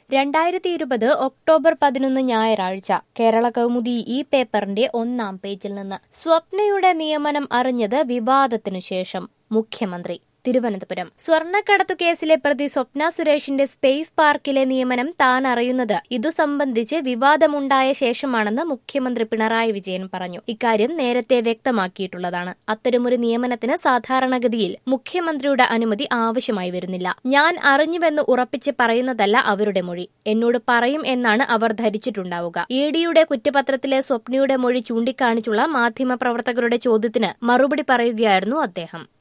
രണ്ടായിരത്തി ഇരുപത് ഒക്ടോബർ പതിനൊന്ന് ഞായറാഴ്ച കേരള കൗമുദി ഈ പേപ്പറിന്റെ ഒന്നാം പേജിൽ നിന്ന് സ്വപ്നയുടെ നിയമനം അറിഞ്ഞത് വിവാദത്തിനു ശേഷം മുഖ്യമന്ത്രി തിരുവനന്തപുരം സ്വർണ്ണക്കടത്തു കേസിലെ പ്രതി സ്വപ്ന സുരേഷിന്റെ സ്പേസ് പാർക്കിലെ നിയമനം താൻ അറിയുന്നത് ഇതു സംബന്ധിച്ച് വിവാദമുണ്ടായ ശേഷമാണെന്ന് മുഖ്യമന്ത്രി പിണറായി വിജയൻ പറഞ്ഞു ഇക്കാര്യം നേരത്തെ വ്യക്തമാക്കിയിട്ടുള്ളതാണ് അത്തരമൊരു നിയമനത്തിന് സാധാരണഗതിയിൽ മുഖ്യമന്ത്രിയുടെ അനുമതി ആവശ്യമായി വരുന്നില്ല ഞാൻ അറിഞ്ഞുവെന്ന് ഉറപ്പിച്ച് പറയുന്നതല്ല അവരുടെ മൊഴി എന്നോട് പറയും എന്നാണ് അവർ ധരിച്ചിട്ടുണ്ടാവുക ഇ ഡിയുടെ കുറ്റപത്രത്തിലെ സ്വപ്നയുടെ മൊഴി ചൂണ്ടിക്കാണിച്ചുള്ള മാധ്യമപ്രവർത്തകരുടെ ചോദ്യത്തിന് മറുപടി പറയുകയായിരുന്നു അദ്ദേഹം